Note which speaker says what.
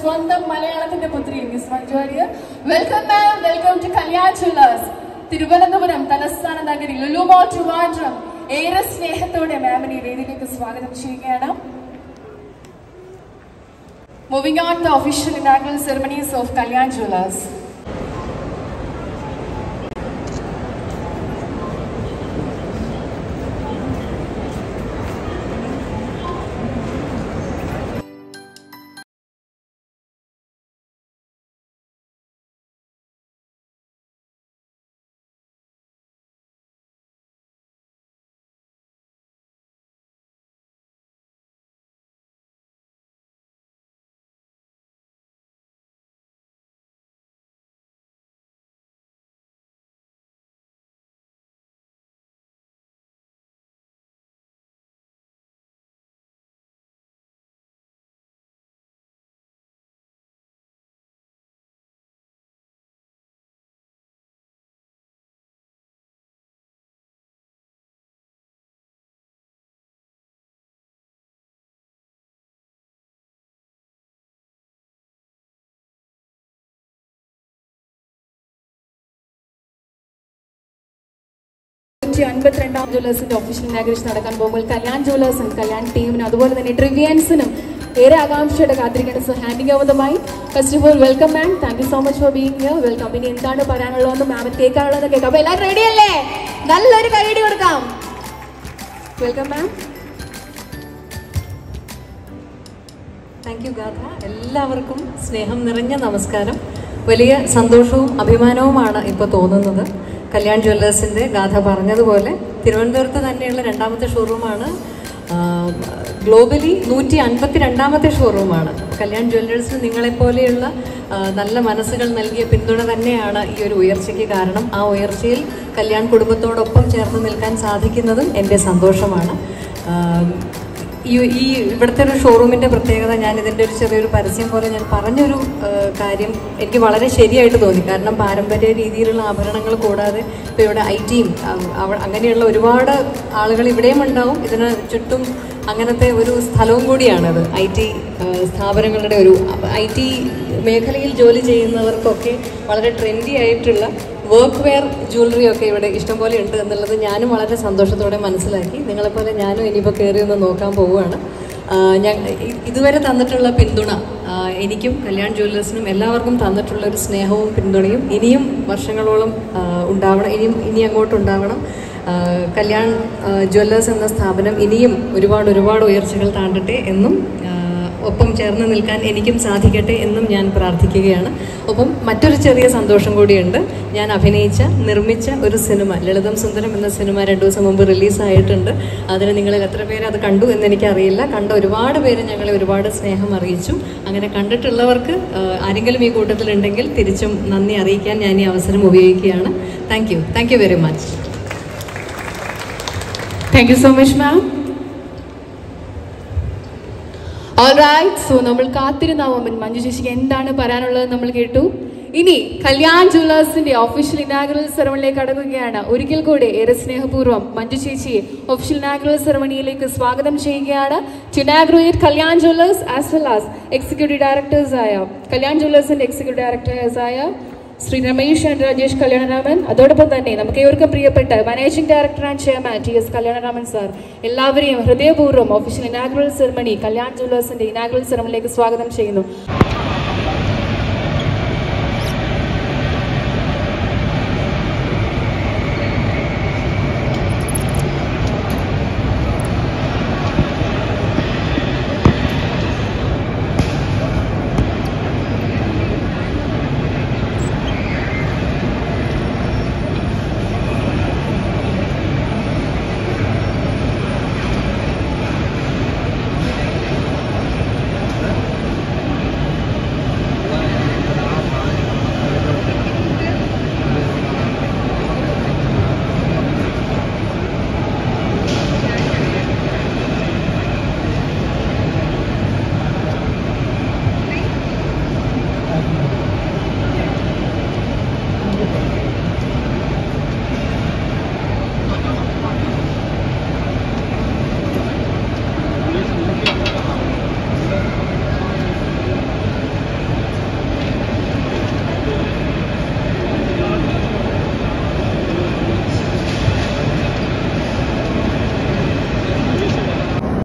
Speaker 1: സ്വന്തം മലയാളത്തിന്റെ പുത്രി miss Manju Warrier welcome ma'am welcome to Kalyan Jewellers Thiruvananthapuram തലസ്ഥാന നഗരി ലുലുമോ ട്രിവാൻഡ്രം ഏറെ സ്നേഹത്തോടെ മാമിനെ ഈ വേദിയിലേക്ക് സ്വാഗതം ചെയ്യുകയാണ് moving on the official inaugural ceremonies of Kalyan Jewellers നൂറ്റി അൻപത്തിരണ്ടാം ജ്വല്ലേഴ്സിന്റെ ഒഫീഷ്യൽ ഇനാഗ്രേഷൻ നടക്കാൻ പോകുമ്പോൾ കല്യാൺ ജ്വല്ലേഴ്സും കല്യാൺ ടീമിനും അതുപോലെ തന്നെ ട്രിവിയൻസിനും ഏറെ ആകാംക്ഷയോടെ കാത്തിരിക്കേണ്ട so handing over the mic first of all welcome ma'am thank you so much for being here welcome ഇനി എന്താണ് പറയാനുള്ളതെന്ന് മാമിന് കേൾക്കാനുള്ളതെന്ന് കേൾക്കാം അപ്പൊ എല്ലാവരും റെഡി അല്ലേ നല്ലൊരു കൈയടി കൊടുക്കാം welcome ma'am
Speaker 2: thank you Gatha എല്ലാവർക്കും സ്നേഹം നിറഞ്ഞ നമസ്കാരം വലിയ സന്തോഷവും അഭിമാനവുമാണ് ഇപ്പോൾ തോന്നുന്നത് കല്യാൺ ജ്വല്ലേഴ്സിൻ്റെ ഗാഥ പറഞ്ഞതുപോലെ തിരുവനന്തപുരത്ത് തന്നെയുള്ള രണ്ടാമത്തെ ഷോറൂമാണ് ഗ്ലോബലി നൂറ്റി അൻപത്തി രണ്ടാമത്തെ ഷോറൂമാണ് കല്യാൺ ജ്വല്ലേഴ്സിന് നിങ്ങളെപ്പോലെയുള്ള ആ, നല്ല മനസ്സുകൾ നൽകിയ പിന്തുണ തന്നെയാണ് ഈ ഒരു ഉയർച്ചയ്ക്ക് കാരണം ആ ഉയർച്ചയിൽ കല്യാൺ കുടുംബത്തോടൊപ്പം ചേർന്ന് നിൽക്കാൻ സാധിക്കുന്നതും എൻ്റെ സന്തോഷമാണ് ആ, ഈ ഈ ഇവിടുത്തെ ഒരു ഷോറൂമിൻ്റെ പ്രത്യേകത ഞാൻ ഇതിൻ്റെ ഒരു ചെറിയൊരു പരസ്യം പോലെ ഞാൻ പറഞ്ഞൊരു ആ, കാര്യം എനിക്ക് വളരെ ശരിയായിട്ട് തോന്നി കാരണം പാരമ്പര്യ രീതിയിലുള്ള ആഭരണങ്ങൾ കൂടാതെ ഇപ്പോൾ ഇവിടെ ഐ ടിയും അങ്ങനെയുള്ള ഒരുപാട് ആളുകൾ ഇവിടെയും ഉണ്ടാവും ഇതിന് ചുറ്റും അങ്ങനത്തെ ഒരു സ്ഥലവും കൂടിയാണത് ഐ ടി സ്ഥാപനങ്ങളുടെ ഒരു ഐ ടി മേഖലയിൽ ജോലി ചെയ്യുന്നവർക്കൊക്കെ വളരെ ട്രെൻഡി ആയിട്ടുള്ള വർക്ക് വെയർ ജ്വല്ലറി ഒക്കെ ഇവിടെ ഇഷ്ടംപോലെ ഉണ്ട് എന്നുള്ളത് ഞാനും വളരെ സന്തോഷത്തോടെ മനസ്സിലാക്കി നിങ്ങളെപ്പോലെ ഞാനും ഇനിയിപ്പോൾ കയറി ഒന്ന് നോക്കാൻ പോവുകയാണ് ഞാൻ ഇതുവരെ തന്നിട്ടുള്ള പിന്തുണ ആ, എനിക്കും കല്യാൺ ജ്വല്ലേഴ്സിനും എല്ലാവർക്കും തന്നിട്ടുള്ള ഒരു സ്നേഹവും പിന്തുണയും ഇനിയും വർഷങ്ങളോളം ആ, ഉണ്ടാവണം ഇനിയും ഇനി അങ്ങോട്ട് ഉണ്ടാവണം ആ, കല്യാൺ ആ, ജ്വല്ലേഴ്സ് എന്ന സ്ഥാപനം ഇനിയും ഒരുപാട് ഒരുപാട് ഉയർച്ചകൾ താണ്ടട്ടെ എന്നും ആ, ഒപ്പം ചേർന്ന് നിൽക്കാൻ എനിക്കും സാധിക്കട്ടെ എന്നും ഞാൻ പ്രാർത്ഥിക്കുകയാണ് ഒപ്പം മറ്റൊരു ചെറിയ സന്തോഷം കൂടിയുണ്ട് ഞാൻ അഭിനയിച്ച നിർമ്മിച്ച ഒരു സിനിമ ലളിതം സുന്ദരം എന്ന സിനിമ രണ്ടു ദിവസം മുമ്പ് റിലീസായിട്ടുണ്ട് അതിന് നിങ്ങളിൽ എത്ര പേര് അത് കണ്ടു എന്ന് എനിക്കറിയില്ല കണ്ട ഒരുപാട് പേര് ഞങ്ങളെ ഒരുപാട് സ്നേഹം അറിയിച്ചു അങ്ങനെ കണ്ടിട്ടുള്ളവർക്ക് ആ, ആരെങ്കിലും ഈ കൂട്ടത്തിലുണ്ടെങ്കിൽ തിരിച്ചും നന്ദി അറിയിക്കാൻ ഞാൻ ഈ അവസരം ഉപയോഗിക്കുകയാണ് thank you thank you very much
Speaker 1: thank you so much ma'am alright so നമ്മൾ കാത്തിരുന്ന മൊമെന്റ് മഞ്ജു ചേച്ചിക്ക് എന്താണ് പറയാനുള്ളത് നമ്മൾ കേട്ടു ഇനി കല്യാൺ ജ്വല്ലേഴ്സിന്റെ ഒഫീഷ്യൽ ഇനാഗ്രൽ സെറമണിയിലേക്ക് കടക്കുകയാണ് ഒരിക്കൽ കൂടെ ഏറെ സ്നേഹപൂർവ്വം മഞ്ജു ചേച്ചിയെ ഒഫീഷ്യൽ ഇനാഗ്രൽ സെറമണിയിലേക്ക് സ്വാഗതം ചെയ്യുകയാണ് to inaugurate Kalyan Jewellers as well as executive directors ആയ കല്യാൺ ജ്വല്ലേഴ്സിന്റെ എക്സിക്യൂട്ടീവ് ഡയറക്ടേഴ്സ് ആയ ശ്രീ രമേശ് ആൻഡ് രാജേഷ് കല്യാണരാമൻ അതോടൊപ്പം തന്നെ നമുക്ക് ഏവർക്കും പ്രിയപ്പെട്ട managing director and chairman T S Kalyanaraman sir എല്ലാവരെയും ഹൃദയപൂർവ്വം ഒഫീഷ്യൽ ഇനാഗ്രൽ സെറമണി കല്യാൺ ജ്വല്ലേഴ്സിന്റെ ഇനാഗ്രൽ സെറമണിയിലേക്ക് സ്വാഗതം ചെയ്യുന്നു